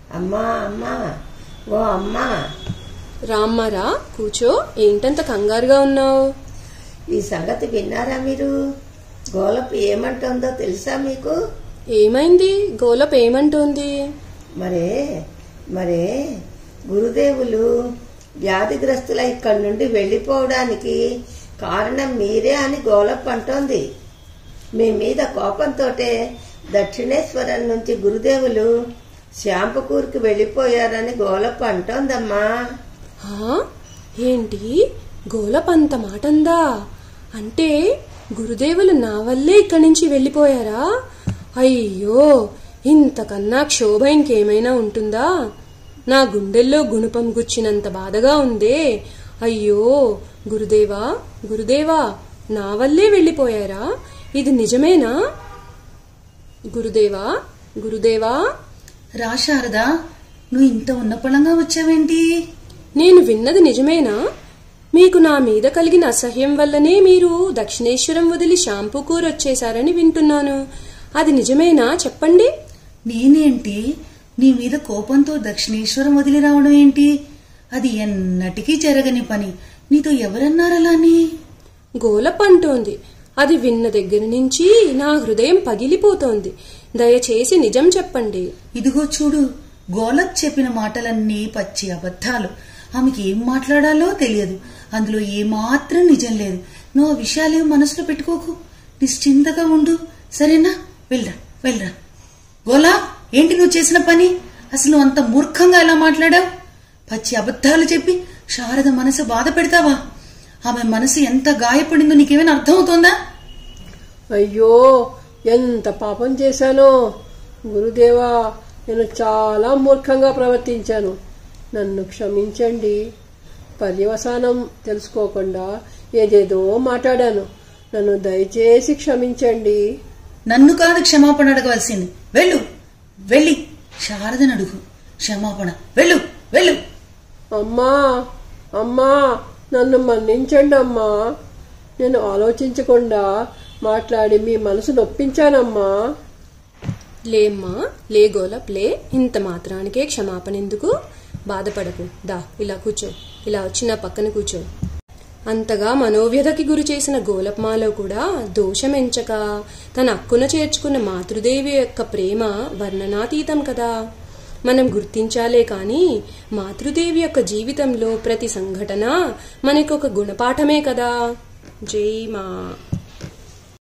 అమ్మా అమ్మా ఓ అమ్మా రామ్మారా కూర్చో ఏంటంత కంగారుగా ఉన్నావు ఈ సంగతి విన్నారా మీరు గోలప్ ఏమంటుందో తెలుసా మీకు ఏమైంది గోలప్ ఏమంటోంది మరే మరే గురుదేవులు వ్యాధిగ్రస్తుల ఇక్కడి నుండి వెళ్ళిపోవడానికి కారణం మీరే అని గోలప్ అంటోంది మీ మీద కోపంతోటే దక్షిణేశ్వరం నుంచి గురుదేవులు శ్యాంపకూరుకి వెళ్ళిపోయారని గోలప్ అంటోందమ్మా హా? ఏంటి గోలప్ అంత మాటందా అంటే గురుదేవులు నా వల్లే ఇక్కడి నుంచి వెళ్ళిపోయారా అయ్యో ఇంతకన్నా క్షోభ ఇంకేమైనా ఉంటుందా నా గుండెల్లో గుణపం గుచ్చినంత బాధగా ఉందే అయ్యో గురుదేవా గురుదేవా నా వల్లే వెళ్ళిపోయారా ఇది నిజమేనా గురుదేవా గురుదేవా రా శారదా నువ్వు ఇంత ఉన్నపళంగా వచ్చావేంటి నేను విన్నది నిజమేనా మీకు నా మీద కలిగిన అసహ్యం వల్లనే మీరు దక్షిణేశ్వరం వదిలి షాంపూకూర్ వచ్చేశారని వింటున్నాను అది నిజమేనా చెప్పండి నేనేంటి నీ మీద కోపంతో దక్షిణేశ్వరం వదిలి రావడం ఏంటి అది ఎన్నటికీ జరగని పని నీతో ఎవరన్నారలాని గోలప్ అంటోంది అది విన్న దగ్గర నుంచి నా హృదయం పగిలిపోతోంది దయచేసి నిజం చెప్పండి ఇదిగో చూడు గోలక్ చెప్పిన మాటలన్నీ పచ్చి అబద్ధాలు ఆమెకి ఏం మాట్లాడాలో తెలియదు అందులో ఏమాత్రం నిజం లేదు నువ్వు ఆ విషయాలేం మనసులో పెట్టుకోకు నిశ్చింతగా ఉండు సరేనా వెళ్ళరా వెళ్ళరా గోలా ఏంటి నువ్వు చేసిన పని అసలు నువ్వు అంత మూర్ఖంగా ఎలా మాట్లాడావు పచ్చి అబద్ధాలు చెప్పి శారద మనసు బాధ పెడతావా ఆమె మనసు ఎంత గాయపడిందో నీకేమైనా అర్థమవుతోందా అయ్యో ఎంత పాపం చేశానో గురుదేవా నేను చాలా మూర్ఖంగా ప్రవర్తించాను నన్ను క్షమించండి పర్యవసానం తెలుసుకోకుండా ఏదేదో మాట్లాడాను నన్ను దయచేసి క్షమించండి నన్ను కాదు క్షమాపణ అడగవలసింది వెళ్ళు వెళ్ళి శారదను అడుగు క్షమాపణ వెళ్ళు వెళ్ళు అమ్మా అమ్మా నన్ను మన్నించండి అమ్మా నేను ఆలోచించకుండా మాట్లాడి మీ మనసు నొప్పించానమ్మా లేమ్మా లే గోలప్ లే ఇంత మాత్రానికే క్షమాపణ ఎందుకు బాధపడకు దా ఇలా కూర్చో ఇలా వచ్చి నా పక్కన కూర్చో అంతగా మనోవ్యధకి గురి చేసిన గోలప్మాలో కూడా దోషమెంచక తన అక్కున చేర్చుకున్న మాతృదేవి యొక్క ప్రేమ వర్ణనాతీతం కదా మనం గుర్తించాలే కాని మాతృదేవి యొక్క జీవితంలో ప్రతి సంఘటన మనకొక గుణపాఠమే కదా జై మా